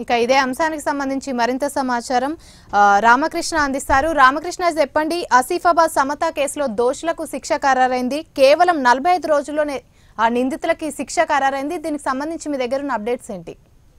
ఇక ఇదే అంశానికి సంబంధించి మరింత సమాచారం ఆ, రామకృష్ణ అందిస్తారు రామకృష్ణ చెప్పండి ఆసిఫాబాద్ సమతా కేసులో దోషులకు శిక్ష ఖరారైంది కేవలం నలభై ఐదు రోజుల్లోనే ఆ నిందితులకి శిక్ష ఖరారైంది దీనికి సంబంధించి మీ దగ్గర ఉన్న అప్డేట్స్ ఏంటి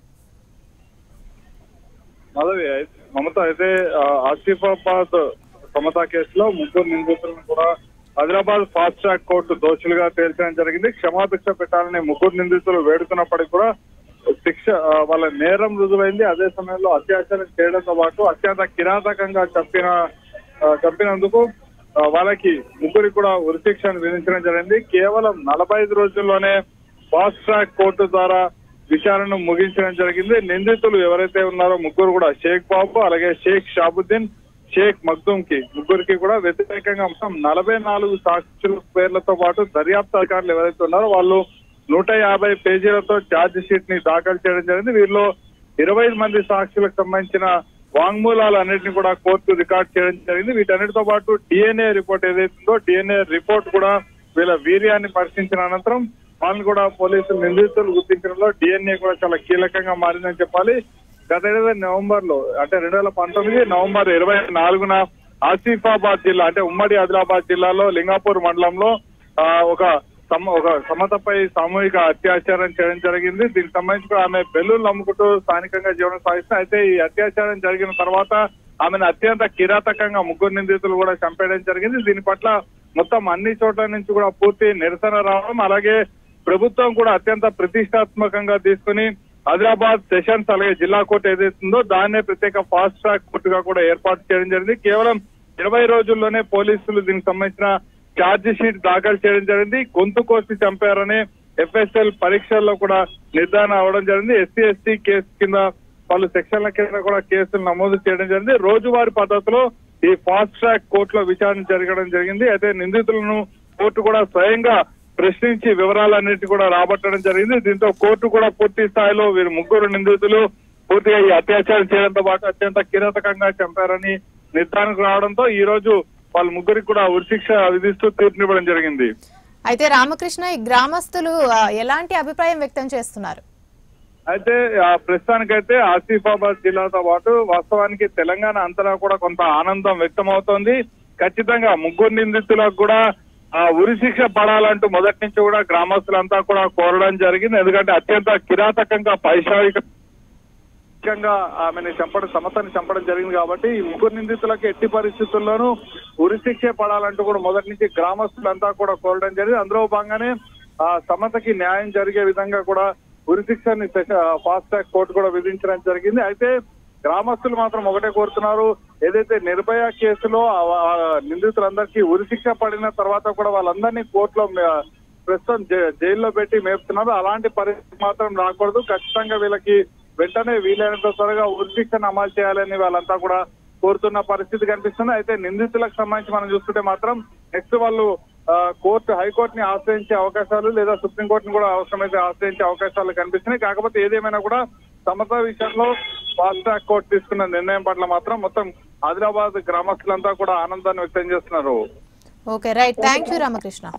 మాధవి అయితే- మమత అయితే ఆ, ఆసిఫాబాద్ సమతా కేసులో ముగ్గురు నిందితులను కూడా హైదరాబాద్ ఫాస్ట్ ట్రాక్ కోర్టు దోషులుగా తేల్చడం జరిగింది క్షమాభిక్ష పెట్టాలని ముగ్గురు నిందితులు వేడుకున్నప్పటికీ కూడా శిక్ష ఆ, వాళ్ళ నేరం రుజువైంది అదే సమయంలో అత్యాచారం చేయడంతో పాటు అత్యంత కిరాతకంగా చంపిన ఆ, చంపినందుకు ఆ, వాళ్ళకి ముగ్గురికి కూడా ఉరిశిక్షను విధించడం జరిగింది కేవలం నలభై ఐదు రోజుల్లోనే ఫాస్ట్ ట్రాక్ కోర్టు ద్వారా విచారణను ముగించడం జరిగింది నిందితులు ఎవరైతే ఉన్నారో ముగ్గురు కూడా షేక్ బాబు అలాగే షేక్ షాబుద్దీన్ షేక్ మగ్దూమ్ కి ముగ్గురికి కూడా వ్యతిరేకంగా మొత్తం నలభై నాలుగు సాక్షుల పేర్లతో పాటు దర్యాప్తు అధికారులు ఎవరైతే ఉన్నారో వాళ్ళు నూట యాభై పేజీలతో ఛార్జ్ షీట్ ని దాఖలు చేయడం జరిగింది వీరిలో ఇరవై మంది సాక్షులకు సంబంధించిన వాంగ్మూలాలు అన్నింటినీ కూడా కోర్టు రికార్డ్ చేయడం జరిగింది వీటన్నిటితో పాటు డిఎన్ఏ రిపోర్ట్ ఏదైతుందో డిఎన్ఏ రిపోర్ట్ కూడా వీళ్ళ వీర్యాన్ని పరిశీలించిన అనంతరం వాళ్ళని కూడా పోలీసులు నిందితులు గుర్తించడంలో డిఎన్ఏ కూడా చాలా కీలకంగా మారిందని చెప్పాలి గత ఏడాది నవంబర్ లో అంటే రెండు వేల పంతొమ్మిది నవంబర్ ఇరవై నాలుగున ఆసిఫాబాద్ జిల్లా అంటే ఉమ్మడి ఆదిలాబాద్ జిల్లాలో లింగాపూర్ మండలంలో ఆ, ఒక సమ ఒక సమతపై సామూహిక అత్యాచారం చేయడం జరిగింది దీనికి సంబంధించి కూడా ఆమె బెలూన్లు అమ్ముకుంటూ స్థానికంగా జీవనం సాగిస్తుంది అయితే ఈ అత్యాచారం జరిగిన తర్వాత ఆమెను అత్యంత కిరాతకంగా ముగ్గురు నిందితులు కూడా చంపేయడం జరిగింది దీని పట్ల మొత్తం అన్ని చోట్ల నుంచి కూడా పూర్తి నిరసన రావడం అలాగే ప్రభుత్వం కూడా అత్యంత ప్రతిష్టాత్మకంగా తీసుకుని హైదరాబాద్ సెషన్స్ అలాగే జిల్లా కోర్టు ఏదైతుందో దాన్నే ప్రత్యేక ఫాస్ట్ ట్రాక్ కోర్టుగా కూడా ఏర్పాటు చేయడం జరిగింది కేవలం ఇరవై రోజుల్లోనే పోలీసులు దీనికి సంబంధించిన ఛార్జ్ షీట్ దాఖలు చేయడం జరిగింది గొంతు కోసి చంపారని ఎఫ్ఎస్ఎల్ పరీక్షల్లో కూడా నిర్ధారణ అవడం జరిగింది ఎస్సీ ఎస్టీ కేసు కింద పలు సెక్షన్ల కింద కూడా కేసులు నమోదు చేయడం జరిగింది రోజువారీ పద్ధతిలో ఈ ఫాస్ట్ ట్రాక్ కోర్టులో విచారణ జరగడం జరిగింది అయితే నిందితులను కోర్టు కూడా స్వయంగా ప్రశ్నించి వివరాలన్నిటి కూడా రాబట్టడం జరిగింది దీంతో కోర్టు కూడా పూర్తి స్థాయిలో వీరు ముగ్గురు నిందితులు పూర్తిగా ఈ అత్యాచారం చేయడంతో పాటు అత్యంత కిరాతకంగా చంపారని నిర్ధారణకు రావడంతో ఈ రోజు వాళ్ళ ముగ్గురికి కూడా ఉరిశిక్ష విధిస్తూ తీర్పునివ్వడం జరిగింది అయితే రామకృష్ణ ఈ గ్రామస్తులు ఆ, ఎలాంటి అభిప్రాయం వ్యక్తం చేస్తున్నారు అయితే ఆ ప్రస్తుతానికైతే ఆసిఫాబాద్ జిల్లాతో పాటు వాస్తవానికి తెలంగాణ అంతటా కూడా కొంత ఆనందం వ్యక్తమవుతోంది ఖచ్చితంగా ముగ్గురు నిందితులకు కూడా ఆ ఉరి శిక్ష పడాలంటూ మొదటి నుంచి కూడా గ్రామస్తులంతా కూడా కోరడం జరిగింది ఎందుకంటే అత్యంత కిరాతకంగా పైశాచిక ముఖ్యంగా ఆమెను చంపడం సమతని చంపడం జరిగింది కాబట్టి ఈ ముగ్గురు నిందితులకు ఎట్టి పరిస్థితుల్లోనూ ఉరిశిక్షే పడాలంటూ కూడా మొదటి నుంచి గ్రామస్తులంతా కూడా కోరడం జరిగింది అందులో భాగంగానే ఆ సమతకి న్యాయం జరిగే విధంగా కూడా ఉరిశిక్షని ఫాస్ట్ ట్రాక్ కోర్టు కూడా విధించడం జరిగింది అయితే గ్రామస్తులు మాత్రం ఒకటే కోరుతున్నారు ఏదైతే నిర్భయ కేసులో ఆ- ఆ నిందితులందరికీ ఉరిశిక్ష పడిన తర్వాత కూడా వాళ్ళందరినీ కోర్టులో మే- ప్రస్తుతం జై- జైల్లో పెట్టి మేపుతున్నారు అలాంటి పరిస్థితి మాత్రం రాకూడదు ఖచ్చితంగా వీళ్ళకి వెంటనే వీలైనంత త్వరగా ఉరిశిక్షను అమలు చేయాలని వాళ్ళంతా కూడా కోరుతున్న పరిస్థితి కనిపిస్తుంది అయితే నిందితులకు సంబంధించి మనం చూస్తుంటే మాత్రం నెక్స్ట్ వాళ్ళు ఆ, కోర్టు హైకోర్టుని ఆశ్రయించే అవకాశాలు లేదా సుప్రీంకోర్టుని కూడా అవసరమైతే ఆశ్రయించే అవకాశాలు కనిపిస్తున్నాయి కాకపోతే ఏదేమైనా కూడా సమత విషయంలో ఫాస్ట్ ట్రాక్ కోర్టు తీసుకున్న నిర్ణయం పట్ల మాత్రం మొత్తం ఆదిలాబాద్ గ్రామస్తులంతా కూడా ఆనందాన్ని వ్యక్తం చేస్తున్నారు okay right thank you Ramakrishna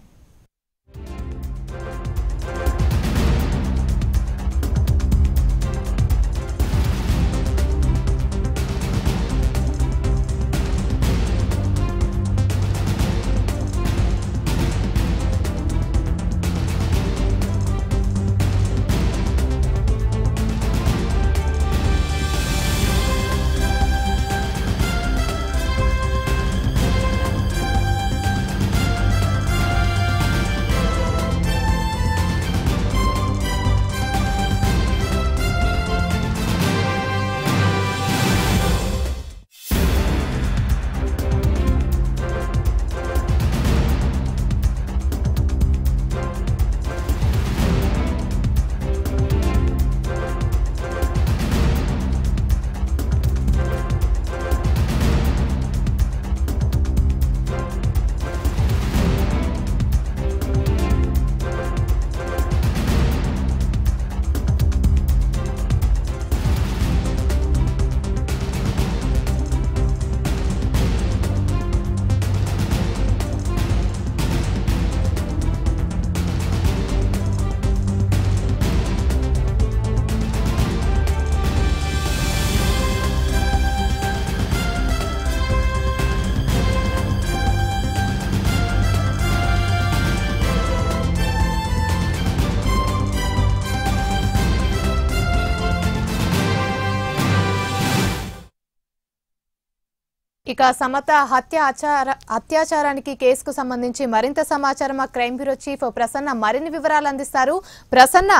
ఇక సమత హత్య ఆచార అత్యాచారానికి కేసుకు సంబంధించి మరింత సమాచారం మా క్రైమ్ బ్యూరో చీఫ్ ప్రసన్న మరిన్ని వివరాలు అందిస్తారు ప్రసన్న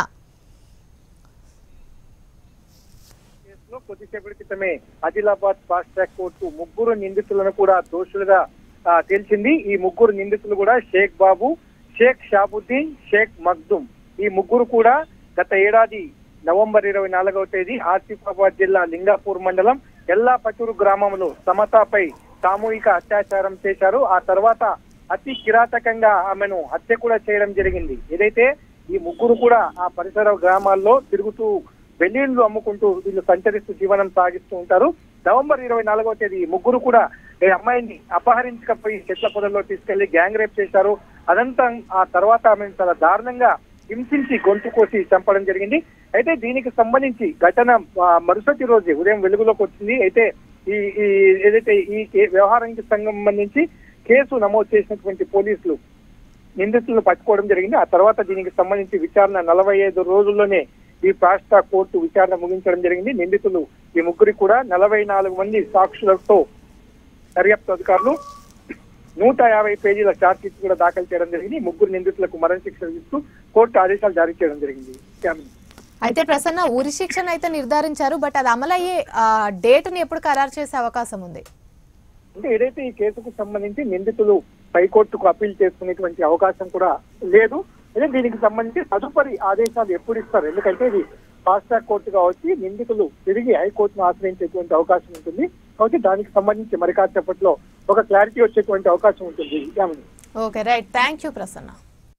కేసులో కొద్దిసేపటి క్రితమే ఆదిలాబాద్ ఫాస్ట్ ట్రాక్ కోర్టు ముగ్గురు నిందితులను కూడా దోషులుగా ఆ, తేల్చింది ఈ ముగ్గురు నిందితులు కూడా షేక్ బాబు షేక్ షాబుద్దీన్ షేక్ మగ్దుమ్ ఈ ముగ్గురు కూడా గత ఏడాది నవంబర్ ఇరవై నాలుగవ తేదీ ఆసిఫాబాద్ జిల్లా లింగాపూర్ మండలం ఎల్లాపచూరు గ్రామంలో సమతాపై సామూహిక అత్యాచారం చేశారు ఆ తర్వాత అతి కిరాతకంగా ఆమెను హత్య కూడా చేయడం జరిగింది ఏదైతే ఈ ముగ్గురు కూడా ఆ పరిసర గ్రామాల్లో తిరుగుతూ వెల్లీళ్లు అమ్ముకుంటూ వీళ్ళు సంచరిస్తూ జీవనం సాగిస్తూ ఉంటారు నవంబర్ ఇరవై నాలుగవ తేదీ ఈ ముగ్గురు కూడా ఈ అమ్మాయిని అపహరించకపోయి చెట్ల పొదల్లో తీసుకెళ్లి గ్యాంగ్ రేప్ చేశారు అదంతా ఆ తర్వాత ఆమెను చాలా దారుణంగా హింసించి గొంతు కోసి చంపడం జరిగింది అయితే దీనికి సంబంధించి ఘటన ఆ, మరుసటి రోజు ఉదయం వెలుగులోకి వచ్చింది అయితే ఈ ఈ ఏదైతే ఈ కే- వ్యవహారానికి సంబంధించి కేసు నమోదు చేసినటువంటి పోలీసులు నిందితులను పట్టుకోవడం జరిగింది ఆ తర్వాత దీనికి సంబంధించి విచారణ నలభై ఐదు రోజుల్లోనే ఈ రాష్ట్ర కోర్టు విచారణ ముగించడం జరిగింది నిందితులు ఈ ముగ్గురికి కూడా నలభై నాలుగు మంది సాక్షులతో దర్యాప్తు అధికారులు నూట యాభై పేజీల ఛార్జ్ షీట్ కూడా దాఖలు చేయడం జరిగింది ఈ ముగ్గురు నిందితులకు మరణశిక్ష విధిస్తూ కోర్టు ఆదేశాలు జారీ చేయడం జరిగింది క్యామిని. అయితే ప్రసన్న ఉరి శిక్షణ అయితే నిర్ధారించారు బట్ అది అమలయ్యే ఆ, డేట్ని ఎప్పుడు ఖరారు చేసే అవకాశం ఉంది అంటే ఏదైతే ఈ కేసుకు సంబంధించి నిందితులు పైకోర్టుకు అప్పీల్ చేసుకునేటువంటి అవకాశం కూడా లేదు అయితే దీనికి సంబంధించి తదుపరి ఆదేశాలు ఎప్పుడు ఇస్తారు ఎందుకంటే ఇది ఫాస్ట్ ట్రాక్ కోర్టుగా వచ్చి నిందితులు తిరిగి హైకోర్టును ఆశ్రయించేటువంటి అవకాశం ఉంటుంది కాబట్టి దానికి సంబంధించి మరి కాసేపట్లో ఒక క్లారిటీ వచ్చేటువంటి అవకాశం ఉంటుంది Yamini. Okay right thank you Prasanna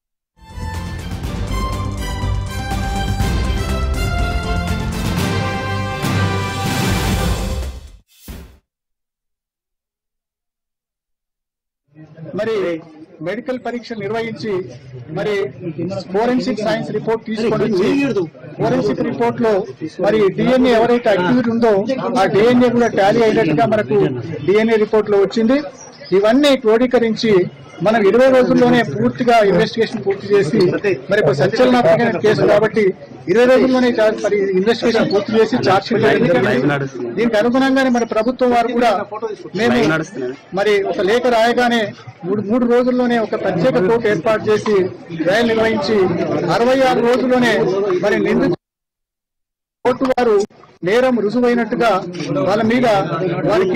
మరి మెడికల్ పరీక్ష నిర్వహించి మరి ఫోరెన్సిక్ సైన్స్ రిపోర్ట్ తీసుకొని వచ్చి ఫోరెన్సిక్ రిపోర్ట్ లో మరి డిఎన్ఏ ఎవరైతే యాక్టివిటీ ఉందో ఆ డిఎన్ఏ కూడా టాలీ అయినట్టుగా మనకు డిఎన్ఏ రిపోర్ట్ లో వచ్చింది ఇవన్నీ క్రోడీకరించి మనం ఇరవై రోజుల్లోనే పూర్తిగా ఇన్వెస్టిగేషన్ పూర్తి చేసి మరి ఒక సంచలనాత్మకమైన కేసు కాబట్టి ఇరవై రోజుల్లోనే చా- మరి ఇన్వెస్టిగేషన్ పూర్తి చేసి చార్జ్ షీట్ వేయడం జరిగింది. దీనికి అనుగుణంగానే మరి ప్రభుత్వం వారు కూడా మేము మరి ఒక లేఖ రాయగానే మూడు మూడు రోజుల్లోనే ఒక ప్రత్యేక కోర్టు ఏర్పాటు చేసి ట్రయల్ నిర్వహించి అరవై ఆరు రోజుల్లోనే మరి నిందితు కోర్టు వారు నేరం రుజువైనట్టుగా వాళ్ళ మీద వారికి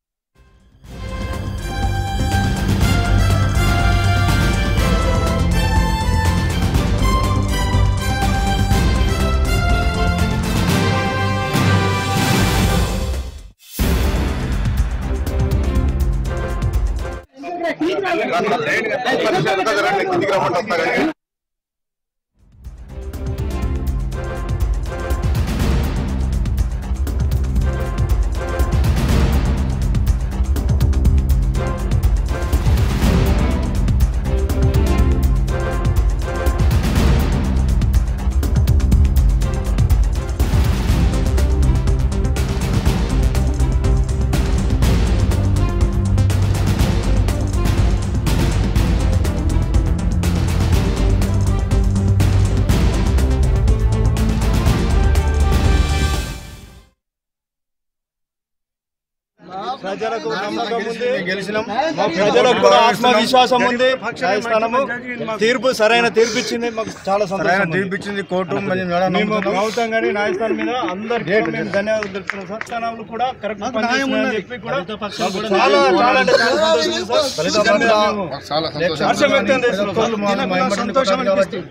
ప్రజలకు నమ్మకం ఉంది గెలిచినాం మా ప్రజలకు కూడా ఆత్మవిశ్వాసం ఉంది న్యాయస్థానము తీర్పు సరైన తీర్పు ఇచ్చింది మాకు చాలా సంతోషం తీర్పు ఇచ్చింది కోర్టు మేము ప్రభుత్వం కానీ న్యాయస్థానం మీద అందరికీ మేము ధన్యవాదాలు తెలుపుతున్నాం సార్ స్థానాలు కూడా కరెక్ట్ పనిచేస్తున్నాయని చెప్పి కూడా మాకు చాలా చాలా అంటే చాలా సంతోషం ఉంది సార్. నిజంగా మేము హర్షం వ్యక్తం చేస్తున్నాం సార్. సంతోషం అనిపిస్తుంది.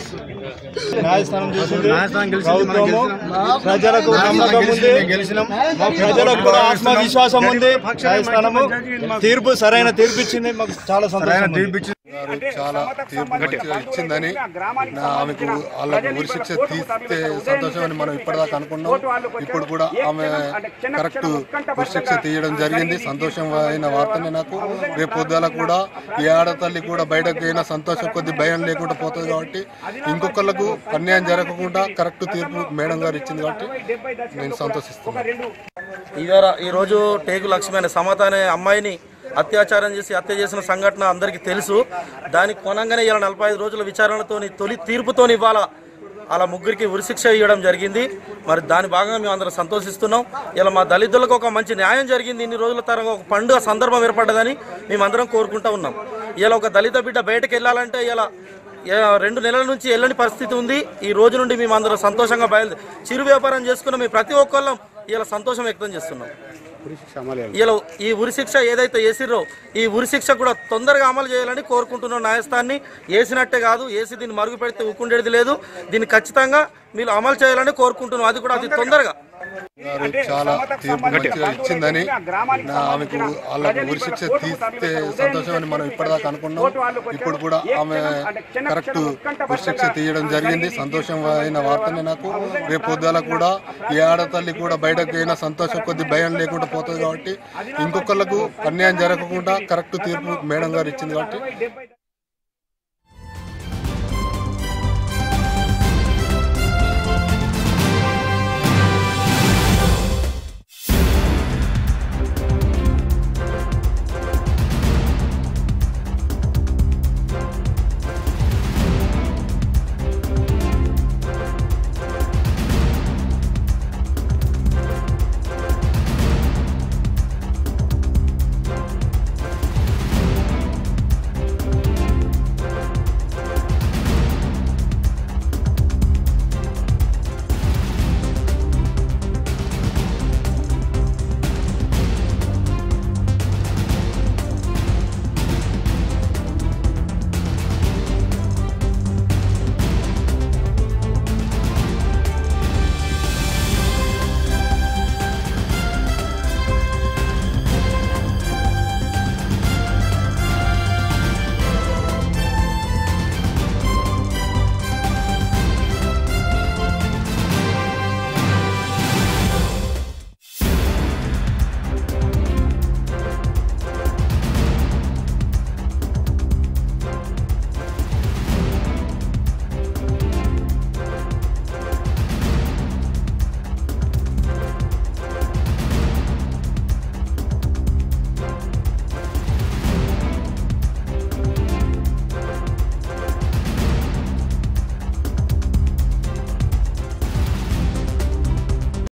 న్యాయస్థానం చేసింది ప్రభుత్వము ప్రజలకు నమ్మకం ఉంది గెలిచినాం మా ప్రజలకు కూడా ఆత్మవిశ్వాసం ఉంది న్యాయస్థానము తీర్పు సరైన తీర్పు ఇచ్చింది మాకు చాలా సంతోషం తీర్పు గారు చాలా తీర్పు మంచిగా ఇచ్చిందని నా ఆమెకు వాళ్ళకు ఉరి శిక్ష తీస్తే సంతోషమని మనం ఇప్పటిదాకా అనుకున్నాం ఇప్పుడు కూడా ఆమె కరెక్ట్ ఉరి శిక్ష తీయడం జరిగింది సంతోషం అయిన వార్తనే నాకు రేపు పొద్దుల కూడా ఏ ఆడతల్లి కూడా బయటకు అయినా సంతోషం కొద్ది భయం లేకుండా పోతుంది కాబట్టి ఇంకొకళ్ళకు అన్యాయం జరగకుండా కరెక్ట్ తీర్పు మేడం గారు ఇచ్చింది కాబట్టి నేను సంతోషిస్తున్నాను ఇవాళ ఈరోజు టేకు లక్ష్మి అనే సమత అనే అమ్మాయిని అత్యాచారం చేసి హత్య చేసిన సంఘటన అందరికీ తెలుసు దానికి కొనంగానే ఇలా నలభై ఐదు రోజుల విచారణతో తొలి తీర్పుతో ఇవాళ అలా ముగ్గురికి ఉరిశిక్ష ఇవ్వడం జరిగింది మరి దాని భాగంగా మేము అందరం సంతోషిస్తున్నాం ఇలా మా దళితులకు ఒక మంచి న్యాయం జరిగింది ఇన్ని రోజుల తరంగా ఒక పండుగ సందర్భం ఏర్పడ్డదని మేమందరం కోరుకుంటా ఉన్నాం ఇలా ఒక దళిత బిడ్డ బయటకు వెళ్ళాలంటే ఇలా ఏ- రెండు నెలల నుంచి వెళ్ళని పరిస్థితి ఉంది ఈ రోజు నుండి మేము అందరం సంతోషంగా బయలు చిరు వ్యాపారం చేసుకున్న మేము ప్రతి ఒక్కళ్ళం ఇలా సంతోషం వ్యక్తం చేస్తున్నాం ఇలా ఈ ఉరిశిక్ష ఏదైతే వేసిర్రో ఈ ఉరిశిక్ష కూడా తొందరగా అమలు చేయాలని కోరుకుంటున్నాం న్యాయస్థాన్ని వేసినట్టే కాదు వేసి దీన్ని మరుగు పెడితే ఊకుండేది లేదు దీన్ని ఖచ్చితంగా మీరు అమలు చేయాలని కోరుకుంటున్నాం అది కూడా అతి తొందరగా గారు చాలా తీర్పు మంచిగా ఇచ్చిందని నా ఆమెకు వాళ్ళకు ఉరిశిక్ష తీస్తే సంతోషమని మనం ఇప్పటిదాకా అనుకున్నాం ఇప్పుడు కూడా ఆమె కరెక్ట్ ఉరిశిక్ష తీయడం జరిగింది సంతోషం అయిన వార్తనే నాకు రేపు పొద్దుల కూడా ఏ ఆడతల్లి కూడా బయటకు అయినా సంతోషం కొద్ది భయం లేకుండా పోతుంది కాబట్టి ఇంకొకళ్ళకు అన్యాయం జరగకుండా కరెక్ట్ తీర్పు మేడం గారు ఇచ్చింది కాబట్టి